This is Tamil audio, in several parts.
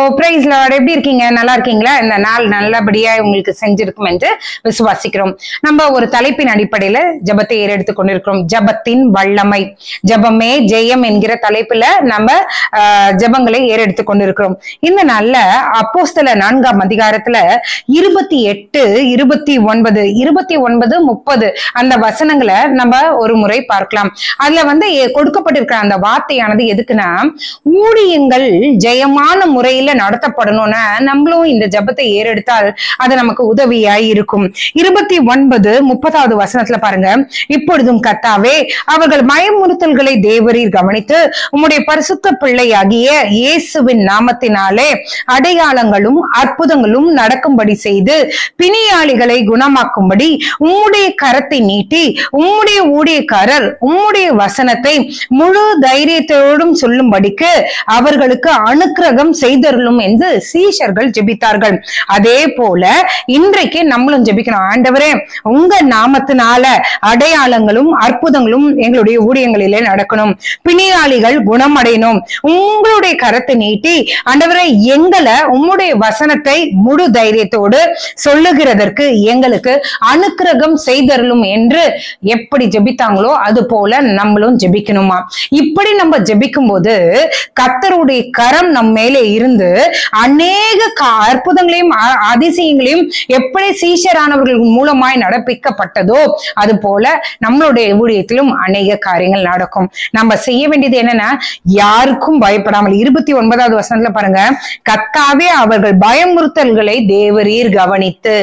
பிரைஸ் லார்ட் எப்படி இருக்கீங்க நல்லா இருக்கீங்களா இந்த நாள் நல்லபடியா உங்களுக்கு செஞ்சிருக்கும் என்று விசுவாசிக்கிறோம் நம்ம ஒரு தலைப்பின் அடிப்படையில ஜபத்தை ஏறெடுத்துக் கொண்டிருக்கிறோம் ஜபத்தின் வல்லமை ஜபமே ஜெயம் என்கிற தலைப்புல நம்ம ஆஹ், ஜபங்களை ஏறெடுத்துக் கொண்டிருக்கிறோம் இந்த நாள்ல அப்போஸ்தல நான்காம் அதிகாரத்துல இருபத்தி எட்டு இருபத்தி ஒன்பது இருபத்தி ஒன்பது முப்பது அந்த வசனங்களை நம்ம ஒரு முறை பார்க்கலாம் அதுல வந்து எ- கொடுக்கப்பட்டிருக்கிற அந்த வார்த்தையானது எதுக்குன்னா ஊழியங்கள் ஜெயமான முறையில நடத்தப்படணும்னா நம்மளும் இந்த ஜெபத்தை ஏறெடுத்தால் அது நமக்கு உதவியாய் இருக்கும் இருபத்தி ஒன்பது முப்பதாவது வசனத்துல பாருங்க இப்பொழுதும் கத்தாவே அவர்கள் பயமுறுத்தல்களை தேவரீர் கவனித்து உம்முடைய பரிசுத்த பிள்ளையாகிய இயேசுவின் நாமத்தினாலே அடையாளங்களும் அற்புதங்களும் நடக்கும்படி செய்து பிணியாளிகளை குணமாக்கும்படி உம்முடைய கரத்தை நீட்டி உம்முடைய ஊழியக்காரர் உம்முடைய வசனத்தை முழு தைரியத்தோடும் சொல்லும்படிக்கு அவர்களுக்கு அனுக்கிரகம் செய்தருளும் என்று சீஷர்கள் ஜெபித்தார்கள் அதே போல இன்றைக்கு நம்மளும் ஜெபிக்கணும் ஆண்டவரே உங்க நாமத்தினால அடையாளங்களும் அற்புதங்களும் எங்களுடைய ஊழியங்களிலே நடக்கணும் பிணியாளிகள் குணமடையணும் உங்களுடைய கரத்தை நீட்டி ஆண்டவரே எங்களை உம்முடைய வசனத்தை முழு தைரியத்தோடு சொல்லுகிறதற்கு எங்களுக்கு அனுக்கிரகம் செய்தருளும் என்று எப்படி ஜெபித்தாங்களோ அது போல நம்மளும் ஜெபிக்கணுமா இப்படி நம்ம ஜெபிக்கும் போது கத்தருடைய கரம் நம் மேலே இருந்து அநேக க- அற்புதங்களையும் அ- அதிசயங்களையும் எப்படி சீஷரானவர்கள் மூலமாய் நடப்பிக்கப்பட்டதோ அது போல நம்மளுடைய ஊழியத்திலும் அநேக காரியங்கள் நடக்கும் நம்ம செய்ய வேண்டியது என்னன்னா யாருக்கும் பயப்படாமல் இருபத்தி ஒன்பதாவது வசனத்துல பாருங்க கத்தாவே அவர்கள் பயமுறுத்தல்களை தேவரீர் கவனித்து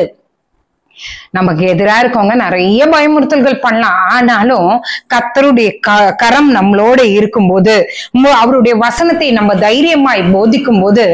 நமக்கு எதிரா இருக்கவங்க நிறைய பயமுறுத்தல்கள் பண்ணலாம் ஆனாலும் கத்தருடைய க- கரம் நம்மளோட இருக்கும்போது மு- அவருடைய வசனத்தை நம்ம தைரியமாய் போதிக்கும் போது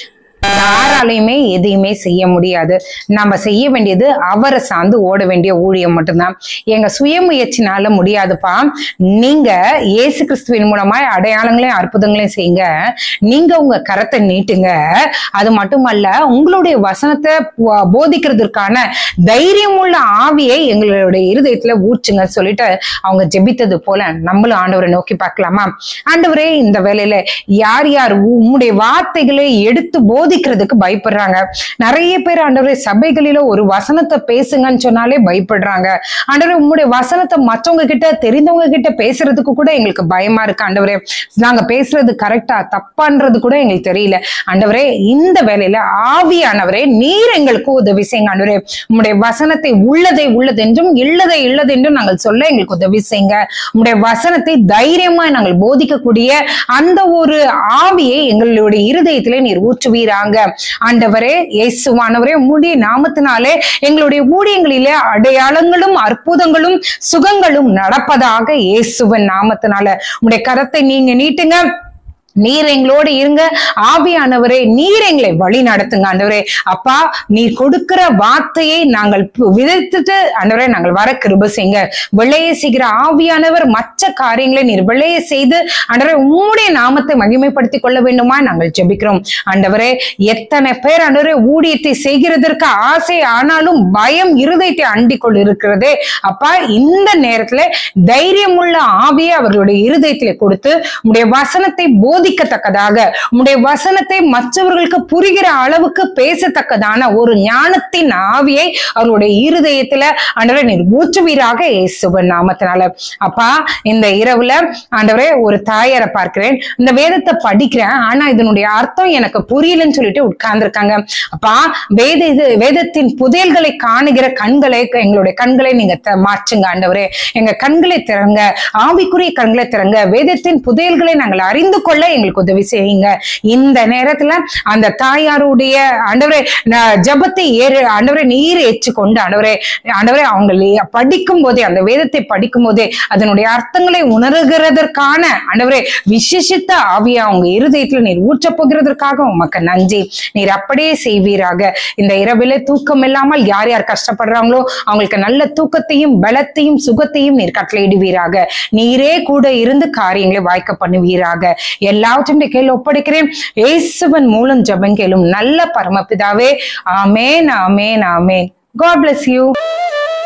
யாராலையுமே எதையுமே செய்ய முடியாது நம்ம செய்ய வேண்டியது அவரை சார்ந்து ஓட வேண்டிய ஊழியம் மட்டும்தான் எங்க சுயமுயற்சினால முடியாதுப்பா நீங்க இயேசு கிறிஸ்துவின் மூலமாய் அடையாளங்களையும் அற்புதங்களையும் செய்யுங்க நீங்க உங்க கரத்தை நீட்டுங்க அது மட்டுமல்ல உங்களுடைய வசனத்தை போ- போதிக்கிறதுக்கான தைரியமுள்ள ஆவியை எங்களுடைய இருதயத்துல ஊற்றுங்க சொல்லிட்டு அவங்க ஜெபித்தது போல நம்மளும் ஆண்டவரை நோக்கி பார்க்கலாமா ஆண்டவரே இந்த வேலையில யார் யார் உம்முடைய வார்த்தைகளை எடுத்து போதிக்கிறதுக்கு பயப்படுறாங்க நிறைய பேர் ஆண்டவரே சபைகளில ஒரு வசனத்தை பேசுங்கன்னு சொன்னாலே பயப்படுறாங்க ஆண்டவரே உம்முடைய வசனத்தை மற்றவங்க கிட்ட தெரிந்தவங்க கிட்ட பேசுறதுக்கு கூட எங்களுக்கு பயமா இருக்கு ஆண்டவரே நாங்க பேசுறது கரெக்டா தப்பான்றது கூட எங்களுக்கு தெரியல ஆண்டவரே இந்த வேலையில ஆவியானவரே நீர் எங்களுக்கு உதவி செய்யுங்க ஆண்டவரே உம்முடைய வசனத்தை உள்ளதை உள்ளதென்றும் இல்லதை இல்லதென்றும் நாங்கள் சொல்ல எங்களுக்கு உதவி செய்யுங்க உம்முடைய வசனத்தை தைரியமா நாங்கள் போதிக்கக்கூடிய அந்த ஒரு ஆவியை எங்களுடைய இருதயத்திலே நீர் ஊற்றுவீராங்க ஆண்டவரே இயேசுவானவரே உம்முடைய நாமத்தினாலே எங்களுடைய ஊழியங்களிலே அடையாளங்களும் அற்புதங்களும் சுகங்களும் நடப்பதாக இயேசுவின் நாமத்தினால உம்முடைய கரத்தை நீங்க நீட்டுங்க நீர் எங்களோடு இருங்க ஆவியானவரே நீர் எங்களை வழி நடத்துங்க ஆண்டவரே அப்பா நீர் கொடுக்கிற வார்த்தையை நாங்கள் பு- விதைத்துட்டு ஆண்டவரே நாங்கள் வர கிருப செய்யுங்க விளைய செய்கிற ஆவியானவர் மற்ற காரியங்களை நீர் விளைய செய்து ஆண்டவரே உம்முடைய நாமத்தை மகிமைப்படுத்திக் கொள்ள வேண்டுமா நாங்கள் ஜெபிக்கிறோம் ஆண்டவரே எத்தனை பேர் ஆண்டவரே ஊழியத்தை செய்கிறதற்கு ஆசை ஆனாலும் பயம் இருதயத்தை அண்டிக் கொண்டு இருக்கிறதே அப்பா இந்த நேரத்துல தைரியமுள்ள ஆவியை அவர்களுடைய இருதயத்திலே கொடுத்து உம்முடைய வசனத்தை போதிக்கத்தக்கதாக உம்முடைய வசனத்தை மற்றவர்களுக்கு புரிகிற அளவுக்கு பேசத்தக்கதான ஒரு ஞானத்தின் ஆவியை அவருடைய இருதயத்துல ஆண்டவரே நீர் ஊற்றுவீராக இயேசுவின் நாமத்தினால அப்பா இந்த இரவுல ஆண்டவரே ஒரு தாயாரை பார்க்கிறேன் இந்த வேதத்தை படிக்கிறேன் ஆனா இதனுடைய அர்த்தம் எனக்கு புரியலன்னு சொல்லிட்டு உட்கார்ந்துருக்காங்க அப்பா வேத இது வேதத்தின் புதையல்களை காணுகிற கண்களை எங்களுடைய கண்களை நீங்க த- மாற்றுங்க ஆண்டவரே எங்க கண்களை திறங்க ஆவிக்குரிய கண்களை திறங்க வேதத்தின் புதையல்களை நாங்கள் அறிந்து கொள்ள எங்களுக்கு உதவி செய்யுங்க இந்த நேரத்துல அந்த தாயாருடைய ஆண்டவரே ந- ஜெபத்தை ஏறு ஆண்டவரே நீர் ஏற்றுக்கொண்டு ஆண்டவரே ஆண்டவரே அவங்க லே- படிக்கும் போதே அந்த வேதத்தை படிக்கும் போதே அதனுடைய அர்த்தங்களை உணர்கிறதற்கான ஆண்டவரே விசேஷித்த ஆவியா அவங்க இருதயத்துல நீர் ஊற்றப் போகிறதற்காக உமக்கு நன்றி நீர் அப்படியே செய்வீராக இந்த இரவிலே தூக்கம் இல்லாமல் யார் யார் கஷ்டப்படுறாங்களோ அவங்களுக்கு நல்ல தூக்கத்தையும் பலத்தையும் சுகத்தையும் நீர் கட்டளையிடுவீராக நீரே கூட இருந்து காரியங்களை வாய்க்க பண்ணுவீராக எல்லாவற்றையும் கேள்வி ஒப்படைக்கிறேன் இயேசுவன் மூலம் ஜெபம் கேளும் நல்ல பரமபிதாவே ஆமேன் ஆமேன் ஆமேன் காட் bless you